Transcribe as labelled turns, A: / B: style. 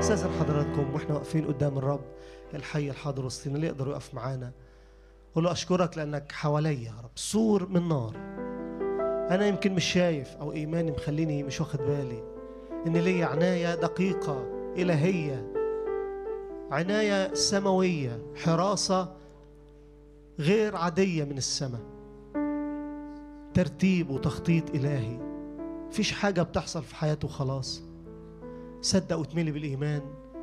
A: استاذن حضراتكم واحنا واقفين قدام الرب الحي الحاضر وسطينا اللي يقدر يقف معانا قول له اشكرك لانك حواليا يا رب سور من نار انا يمكن مش شايف او ايماني مخليني مش واخد بالي ان ليا عنايه دقيقه الهيه عنايه سماويه حراسه غير عاديه من السماء ترتيب وتخطيط الهي مفيش حاجه بتحصل في حياته خلاص صدق وتملي بالايمان